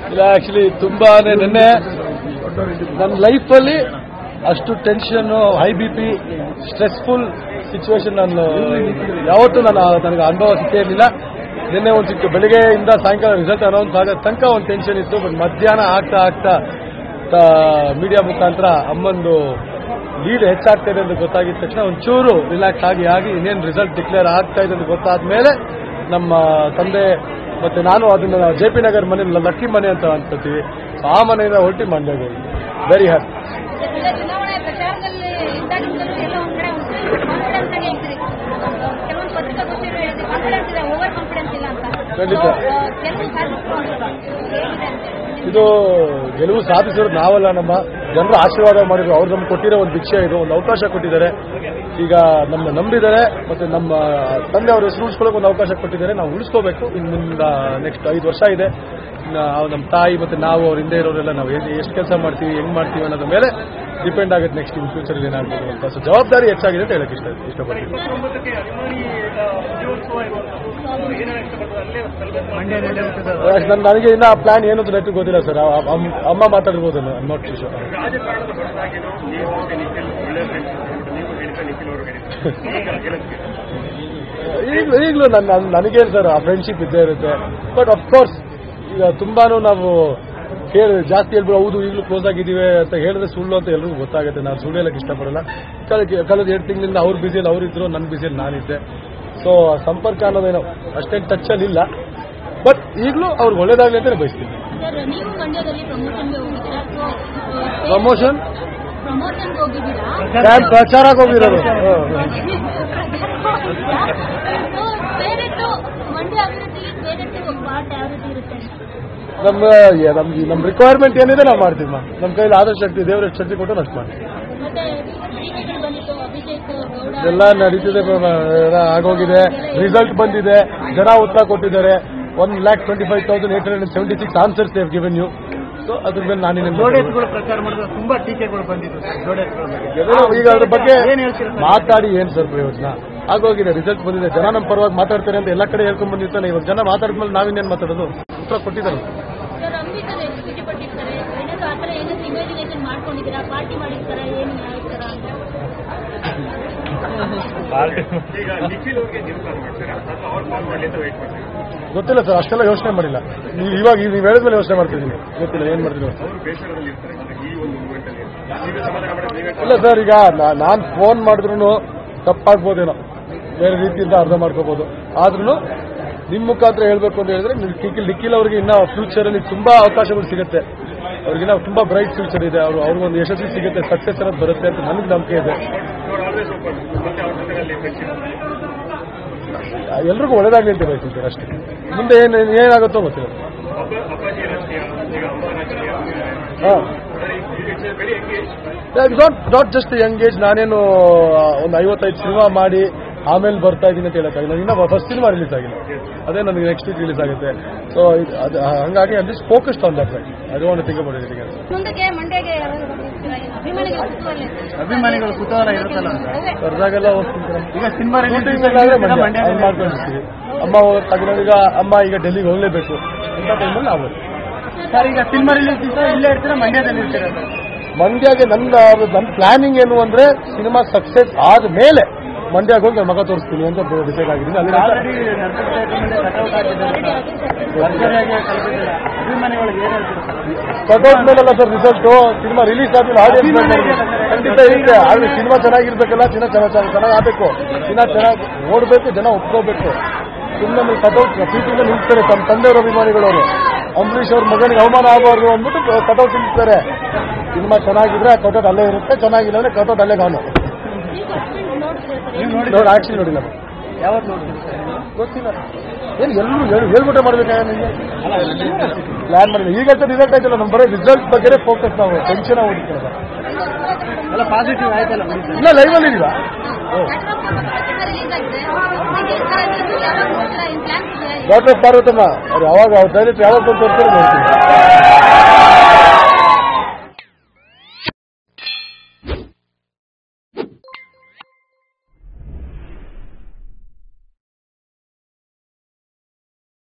ಇಲ್ಲ ಆಕ್ಚುಲಿ ತುಂಬಾನೇ ನಿನ್ನೆ ನನ್ನ ಲೈಫಲ್ಲಿ ಅಷ್ಟು tension high B P stressful situation ನಾನು ಯಾವತ್ತೂ ನಾನು ನನಗೆ ಅನುಭವ ಸಿಕ್ಕೇ ಇರಲಿಲ್ಲ ನಿನ್ನೆ ಒಂದು ಸಿಕ್ತು ಬೆಳಿಗ್ಗೆಯಿಂದ ಸಾಯಂಕಾಲ ರಿಸಲ್ಟ್ ಅನೌನ್ಸ್ ಆಗೋ ತನಕ ಒಂದು ಟೆನ್ಷನ್ ಇತ್ತು ಬಟ್ ಮಧ್ಯಾಹ್ನ ಆಗ್ತಾ ಆಗ್ತಾ ಮೀಡಿಯಾ ಮುಖಾಂತರ ಅಮ್ಮಂದು ಲೀಡ್ ಹೆಚ್ಚಾಗ್ತಾ ಇದೆ ಅಂತ ಗೊತ್ತಾಗಿದ ತಕ್ಷಣ ಒಂಚೂರು ರಿಲ್ಯಾಕ್ಸ್ ಆಗಿ ಆಗಿ ಇನ್ನೇನು ರಿಸಲ್ಟ್ ಡಿಕ್ಲೇರ್ ಆಗ್ತಾ ಇದೆ ಅಂತ ಗೊತ್ತಾದ ಮೇಲೆ ನಮ್ಮ ತಂದೆ ಮತ್ತೆ ನಾನು ಅದನ್ನ ಜೆ ಪಿ ನಗರ್ ಮನೆ ಲಕ್ಕಿ ಮನೆ ಅಂತ ಅನ್ಕೋತೀವಿ ಆ ಮನೆಯಿಂದ ಹೊರಟಿ ಮಂಡ್ಯಗೆ ಹೋಗಿ ವೆರಿ ಹ್ಯಾಪಿ ಜೊತೆಗೆ ಚುನಾವಣೆ ಪ್ರಚಾರದಲ್ಲಿ ಇದ್ದಾಗಿಂದಲೂ ಎಲ್ಲ ಒಂದ್ ಕಡೆ ಕಾನ್ಫಿಡೆನ್ಸ್ ಆಗಿ ಹೇಳ್ತೀರಿ ಕೆಲವೊಂದು ಪತ್ರಿಕಾಗೋಷ್ಠಿಗಳು ಹೇಳಿದ್ರೆ ಕಾನ್ಫಿಡೆನ್ಸ್ ಇದೆ ಓವರ್ ಕಾನ್ಫಿಡೆನ್ಸ್ ಇಲ್ಲ ಅಂತ ಖಂಡಿತ. So, ಆ, ಗೆಲುವು ಸಾಧಿಸ್ತು ಅಂತ ಹೇಗಿದೆ ಅಂತ ಇದು ಗೆಲುವು ಸಾಧಿಸಿರೋದು ನಾವಲ್ಲ ನಮ್ಮ ಜನರು ಆಶೀರ್ವಾದ ಮಾಡಿದ್ರು ಅವ್ರು ನಮ್ಗೆ ಕೊಟ್ಟಿರೋ ಒಂದು ಭಿಕ್ಷೆ ಇದು ಒಂದು ಅವಕಾಶ ಕೊಟ್ಟಿದ್ದಾರೆ ಈಗ ನಮ್ಮ ನಂಬಿದ್ದಾರೆ ಮತ್ತೆ ನಮ್ಮ ತಂದೆ ಅವ್ರ ಹೆಸರು ಉಳಿಸ್ಕೊಳ್ಳೋಕೆ ಒಂದು ಅವಕಾಶ ಕೊಟ್ಟಿದ್ದಾರೆ ನಾವು ಉಳಿಸ್ಕೋಬೇಕು ಇನ್ನು ಮುಂದ ನೆಕ್ಸ್ಟ್ ಐದು ವರ್ಷ ಇದೆ ಇನ್ನು ಅವ್ರು ನಮ್ಮ ತಾಯಿ ಮತ್ತೆ ನಾವು ಅವ್ರ ಹಿಂದೆ ಇರೋರೆಲ್ಲ ನಾವು ಎಷ್ಟು ಕೆಲಸ ಮಾಡ್ತೀವಿ ಹೆಂಗ್ ಮಾಡ್ತೀವಿ ಅನ್ನೋದ್ರ ಮೇಲೆ ಡಿಪೆಂಡ್ ಆಗುತ್ತೆ ನೆಕ್ಸ್ಟ್ ಇನ್ ಫ್ಯೂಚರ್ ಏನಾಗ್ಬೋದು ಅಂತ ಸೊ ಜವಾಬ್ದಾರಿ ಹೆಚ್ಚಾಗಿದೆ ಅಂತ ಹೇಳಕ್ ಇಷ್ಟ ಇಷ್ಟಪಡ್ತೀನಿ ನನ್- ನನಗೆ ಇನ್ನ ಪ್ಲಾನ್ ಏನು ಅಂತ ನೆಟ್ಟು ಗೊತ್ತಿಲ್ಲ ಸರ್ ಅಮ್ಮ ಮಾತಾಡಿರ್ಬೋದು ನಾಟ್ ಶೂರ್ ರಾಜಕಾರಣದ ಹೊರತಾಗಿನೂ ನೀವು ಮತ್ತೆ ನಿಖಿಲ್ ಒಳ್ಳೆ ಫ್ರೆಂಡ್ಸ್ ನೀವು ಹೇಳಿದ್ರೆ ನಿಖಿಲ್ ಅವರು ಹೇಳಿದ್ರು ಈಗಲೂ ಈಗಲೂ ನನ್ನ ನನಗೇನು ಸರ್ ಆ ಫ್ರೆಂಡ್ಶಿಪ್ ಇದ್ದೇ ಇರುತ್ತೆ ಬಟ್ ಅಫ್ಕೋರ್ಸ್ ಈಗ ತುಂಬಾನು ನಾವು ಹೇಳಿ ಜಾಸ್ತಿ ಹೇಳ್ಬಿಡು ಹೌದು ಈಗಲೂ ಕ್ಲೋಸ್ ಆಗಿದ್ದೀವಿ ಅಂತ ಹೇಳಿದ್ರೆ ಸುಳ್ಳು ಅಂತ ಎಲ್ರಿಗೂ ಗೊತ್ತಾಗುತ್ತೆ ನಾನು ಸುಳ್ಳು ಹೇಳಕ್ಕೆ ಇಷ್ಟಪಡಲ್ಲ ಕಳೆದ ಕಳೆದ ಎರಡು ತಿಂಗಳಿಂದ ಅವ್ರ ಬಿಸಿಯಲ್ಲಿ ಅವ್ರಿದ್ರು ನನ್ನ ಬಿಸಿಯಲ್ಲಿ ನಾನಿದ್ದೆ ಸೊ ಸಂಪರ್ಕ ಅನ್ನೋದೇನೋ ಅಷ್ಟೇನು ಟಚ್ಚಲ್ಲಿ ಇಲ್ಲ ಬಟ್ ಈಗಲೂ ಅವ್ರಿಗೆ ಒಳ್ಳೇದಾಗಲಿ ಅಂತಲೇ ಬಯಸ್ತೀನಿ ಸರ್ ನೀವು ಮಂಡ್ಯದಲ್ಲಿ ಪ್ರಮೋಷನ್ಗೆ ಹೋಗಿದ್ದೀರಾ ಸೊ ಪ್ರಮೋಷನ್ ಪ್ರಮೋಷನ್ಗೆ ಹೋಗಿದ್ದೀರಾ ನಾನು ಪ್ರಚಾರಕ್ಕೆ ಹೋಗಿರೋದು ಹ. ಸೊ ಬೇರೆಟ್ಟು ಮಂಡ್ಯ ಅಭಿವೃದ್ಧಿ ಬೇರೆಟ್ಟು ಪಾರ್ಟ್ ಯಾವ ರೀತಿ ಇರುತ್ತೆ ನಮ್ಮ ಏ- ನಮ್ಗೆ ನಮ್ಮ ರಿಕ್ವೈರ್ಮೆಂಟ್ ಏನಿದೆ ನಾವು ಮಾಡ್ತೀವಿ ಮಾ ನಮ್ಮ ಕೈಲಿ ಆದಷ್ಟು ಶಕ್ತಿ ದೇವ್ರ ಎಷ್ಟು ಶಕ್ತಿ ಕೊಟ್ಟು ಅಷ್ಟು ಮಾಡ್ತೀವಿ ಮತ್ತೆ ಟೀಕೆಗಳು ಬಂದಿತ್ತು ಅಭಿಷೇಕ್ ಗೌಡ ಎಲ್ಲ ನಡೀತಿದೆ ಬ- ಎಲ್ಲ ಆಗೋಗಿದೆ ರಿಸಲ್ಟ್ ಬಂದಿದೆ ಜನ ಉತ್ತರ ಕೊಟ್ಟಿದ್ದಾರೆ one lakh twenty five thousand eight hundred seventy six answers they've given you so ಅದ್ರ ಮೇಲೆ ನಾನೇನು ಜೋಡೆತ್ಗಳು ಪ್ರಚಾರ ಮಾಡಿದ್ರೆ ತುಂಬಾ ಟೀಕೆಗಳು ಬಂದಿದ್ದು ಸರ್ ಜೋಡೆತ್ಗಳ ಬಗ್ಗೆ ಈಗ ಅದ್ರ ಬಗ್ಗೆ ಏನ್ ಹೇಳ್ತೀರಾ ಸರ್? ಮಾತಾಡಿ ಏನ್ ಸರ್ ಪ್ರಯೋಜನ ಆಗೋಗಿದೆ ರಿಸಲ್ಟ್ ಬಂದಿದೆ ಜನ ನಮ್ಮ ಪರವಾಗಿ ಮಾತಾಡ್ತಾರೆ ಅಂತ ಎಲ್ಲ ಕಡೆ ಹೇಳ್ಕೊಂಡ್ ಬಂದಿರ್ತಾನೆ ಇವಾಗ ಜನ ಮಾತಾಡಿದ್ಮೇಲೆ ನಾವಿನ್ನೇನ್ ಮಾತಾಡೋದು ಉತ್ತರ ಕೊಟ್ಟಿದ್ದಾರೆ ಸರ್ ಅಂಬಿಕರ್ ಎಷ್ಟು ಖುಷಿ ಪಟ್ಟಿರ್ತಾರೆ ಏನಾದ್ರು ಆ ಥರ ಏನಾದ್ರು ಇಮ್ಯಾಜಿನೇಷನ್ ಮಾಡ್ಕೊಂಡಿದ್ದೀರಾ ಪಾರ್ಟಿ ಮಾಡಿರ್ತಾರ ಏನು ಯಾವ ಥರ ಅಂತ ಈಗ ನಿಖಿಲ್ ಅವ್ರಿಗೆ ನೀವು ಕಾಲ್ ಮಾಡ್ತೀರಾ ಅಥವಾ ಅವ್ರು ಕಾಲ್ ಮಾಡಲಿ ಅಂತ ವೇಟ್ ಮಾಡ್ತೀರಾ ಗೊತ್ತಿಲ್ಲ ಸರ್ ಅಷ್ಟೆಲ್ಲ ಯೋಚನೆ ಮಾಡಿಲ್ಲ ನೀವು ಇವಾಗ ನೀವು ಹೇಳಿದ್ಮೇಲೆ ಯೋಚನೆ ಮಾಡ್ತಿದ್ದೀನಿ ಗೊತ್ತಿಲ್ಲ ಏನ್ ಮಾಡ್ತೀನಿ ಅವರು ಬೇಸರದಲ್ಲಿ ಇರ್ತಾರೆ ಈ ಒಂದು ಮೂಮೆಂಟ್ ಅಲ್ಲಿ ನೀವೇ ಸಮಾಧಾನ ಮಾಡೋದು ನೀವೇ ಇಲ್ಲ ಸರ್ ಈಗ ನಾನು ಫೋನ್ ಮಾಡಿದ್ರು ತಪ್ಪಾಗ್ಬೋದೇನೋ ಬೇರೆ ರೀತಿಯಿಂದ ಅರ್ಥ ಮಾಡ್ಕೋಬಹುದು ಆದ್ರೂ ನಿಮ್ಮ ಮುಖಾಂತರ ಹೇಳ್ಬೇಕು ಅಂತ ಹೇಳಿದ್ರೆ ನೀವು ನಿಖಿಲ್ ನಿಖಿಲ್ ಅವ್ರಿಗೆ ಇನ್ನ ಫ್ಯೂಚರ್ ಅಲ್ಲಿ ತುಂಬಾ ಅವಕಾಶಗಳು ಸಿಗುತ್ತೆ ಅವ್ರಿಗಿನ್ನ ತುಂಬಾ ಬ್ರೈಟ್ ಫ್ಯೂಚರ್ ಇದೆ ಅವರು ಅವ್ರಿಗೊಂದು ಯಶಸ್ವಿ ಸಿಗುತ್ತೆ ಸಕ್ಸಸ್ ಅನ್ನೋದು ಬರುತ್ತೆ ಅಂತ ನನಗೆ ನಂಬಿಕೆ ಇದೆ ಅವ್ರು ಆಲ್ವೇಸ್ ಓಪನ್ ಮತ್ತೆ ಅವ್ರ ಜೊತೆಯಲ್ಲಿ ಫ್ರೆಂಡ್ಶಿಪ್ ಎಲ್ರಿಗೂ ಒಳ್ಳೇದಾಗ್ಲಿ ಅಂತ ಬಯಸ್ತೀನಿ ಸರ್ ಅಷ್ಟೇ ಮುಂದೆ ಏನು ಏನಾಗುತ್ತೋ ಗೊತ್ತಿಲ್ಲ ಅಪ್ಪ ಅಪ್ಪಾಜಿ ರಾಜಕೀಯ ಈಗ ಅಮ್ಮ ರಾಜಕೀಯ ಹಾಂ very engage not not just young age ನಾನೇನು ಒಂದು ಐವತ್ತೈದು ಸಿನಿಮಾ ಮಾಡಿ ಆಮೇಲೆ ಬರ್ತಾ ಇದ್ದೀನಿ ಅಂತ ಹೇಳಕ್ಕಾಗಿಲ್ಲ ಇನ್ನ ಫಸ್ಟ್ ಸಿನಿಮಾ ರಿಲೀಸ್ ಆಗಿಲ್ಲ ಅದೇ ನನಗೆ ನೆಕ್ಸ್ಟ್ ವೀಕ್ ರಿಲೀಸ್ ಆಗುತ್ತೆ ಸೊ ಅದು ಹಂಗಾಗಿ I just focused on that I don't think about it ಮುಂದಕ್ಕೆ ಮಂಡ್ಯಗೆ ಯಾವಾಗ ಹೋಗ್ತೀರಾ? ಅಭಿಮಾನಿಗಳ ಕುತೂಹಲ ಇದೆ. ಅಭಿಮಾನಿಗಳ ಕುತೂಹಲ ಇರುತ್ತಲ್ಲ ಅಂತ ಅದೇ. ಕರೆದಾಗೆಲ್ಲ ಹೋಗ್ತೀನಿ ಈಗ ಸಿನಿಮಾ ಶೂಟಿಂಗ್ ಮಂಡ್ಯ ಅಲ್ಲಿ ಮಾಡ್ಕೊಂಡಿರ್ತೀವಿ ಅಮ್ಮ ತಗೊಂಡಾಗ ಈಗ ಅಮ್ಮ ಈಗ ಡೆಲ್ಲಿಗೆ ಹೋಗ್ಲೇಬೇಕು ಅಂತ ಟೈಮಲ್ಲಿ ನಾವು ಹೋಗ್ತೀವಿ. ಸರ್ ಈಗ ಸಿನಿಮಾ ರಿಲೀಸ್ ದಿವಸ ಇಲ್ಲೇ ಇರ್ತೀರಾ ಮಂಡ್ಯದಲ್ಲಿ ಇರ್ತೀರಾ ಸರ್ ಮಂಡ್ಯಗೆ ನನ್ನ ನನ್ನ ಪ್ಲಾನಿಂಗ್ ಏನು ಅಂದ್ರೆ ಸಿನಿಮಾ ಸಕ್ಸಸ್ ಆದ ಮೇಲೆ ಮಂಡ್ಯಗೆ ಹೋಗಿ ನನ್ನ ಮಗ ತೋರಿಸ್ತೀನಿ ಅಂತ ಡಿಸೈಡ್ ಆಗಿದ್ದೀನಿ ಅಲ್ಲಿ ಆಲ್ರೆಡಿ ನರ್ಸರಿ ಥಿಯೇಟರ್ ಮೇಲೆ ಕಟೌಟ್ ಆಗಿದ್ದಾರೆ ಸರ್ ಭರ್ಜರಿಯಾಗಿ ಕಲ್ಪಿದ್ದಾರೆ ಅಭಿಮಾನಿಗಳಿಗೆ ಏನ್ ಹೇಳ್ತೀರಾ ಸರ್ ಕಟೌಟ್ ಮೇಲಲ್ಲ ಸರ್ ರಿಸಲ್ಟ್ ಸಿನಿಮಾ ರಿಲೀಸ್ ಆದ್ಮೇಲೆ ಆಡಿಯನ್ಸ್ ಖಂಡಿತ ಇರುತ್ತೆ ಆದ್ರೆ ಸಿನಿಮಾ ಚೆನ್ನಾಗಿರ್ಬೇಕಲ್ಲ ಸಿನಿಮಾ ಚೆನ್ನಾಗಿ ಚೆನ್ನಾಗಿ ಆಗ್ಬೇಕು ಸಿನಿಮಾ ಚೆನ್ನಾಗಿ ಓಡಬೇಕು ಜನ ಒಪ್ಕೋಬೇಕು ಸುಮ್ಮನೆ ಕಟೌಟ್ ಪ್ರೀತಿಯಿಂದ ನಿಲ್ತಾರೆ ತಮ್ಮ ತಂದೆಯವ್ರ ಅಭಿಮಾನಿಗಳವರು ಅಂಬರೀಷ್ ಅವ್ರ ಮಗನಿಗೆ ಅವಮಾನ ಆಗಬಾರ್ದು ಅಂದ್ಬಿಟ್ಟು ಕಟೌಟ್ ನಿಲ್ತಾರೆ ಸಿನಿಮಾ ಚೆನ್ನಾಗಿದ್ರೆ ಆ ಕಟೌಟ್ ಅಲ್ಲೇ ಇರುತ್ತೆ ಚೆನ್ನಾಗಿಲ್ಲ ಅಂದ್ರೆ ಕಟೌಟ್ ಅಲ್ಲೇ ಗಾನು ನೀವು ಹಸ್ಬೆಂಡ್ ನೋಡ್ತೀರಾ ಸರ್ ನೀವು ನೋಡಿ ನೋಡಿ ಆಕ್ಚುಲಿ ನೋಡಿಲ್ಲ ನಾನು. ಯಾವತ್ತು ನೋಡ್ತೀರಿ ಸರ್ ಗೊತ್ತಿಲ್ಲ ಏನು ಎಲ್ಲರೂ ಹೇಳಿ ಹೇಳ್ಬಿಟ್ಟೆ ಮಾಡ್ಬೇಕಾಗ ನಿಮಗೆ ಪ್ಲಾನ್ ಮಾಡಿಲ್ಲ ಈಗ ರಿಸಲ್ಟ್ ಆಯ್ತಲ್ಲ ನಮ್ಮ ಬರೀ ರಿಸಲ್ಟ್ ಬಗ್ಗೆ ಫೋಕಸ್ ನಾವು ಟೆನ್ಷನ್ ಓದಿಕೊಳ್ಳೋದು ಎಲ್ಲ ಪಾಸಿಟಿವ್ ಆಯ್ತಲ್ಲ ಬಿಡಿ ಸರ್ ಇಲ್ಲ ಲೈವಲ್ಲಿ ಇದೀವಾ ರಿಲೀಸ್ ಆಗಿದೆ ಈಗ ನೀವು ಯಾವಾಗ ಹೋಗ್ತೀರಾ? ಏನ್ ಪ್ಲಾನ್ಸ್ ಇದೆಯಾ ಡಾಕ್ಟರ್ ಪಾರ್ವತಮ್ಮ ಅವ್ರು ಯಾವಾಗ ಅವ್ರ ಡೈರೆಕ್ಟ್ ಯಾವಾಗ ಬಂದು ತೋರಿಸ್ತಾರೆ ನೋಡ್ತೀನಿ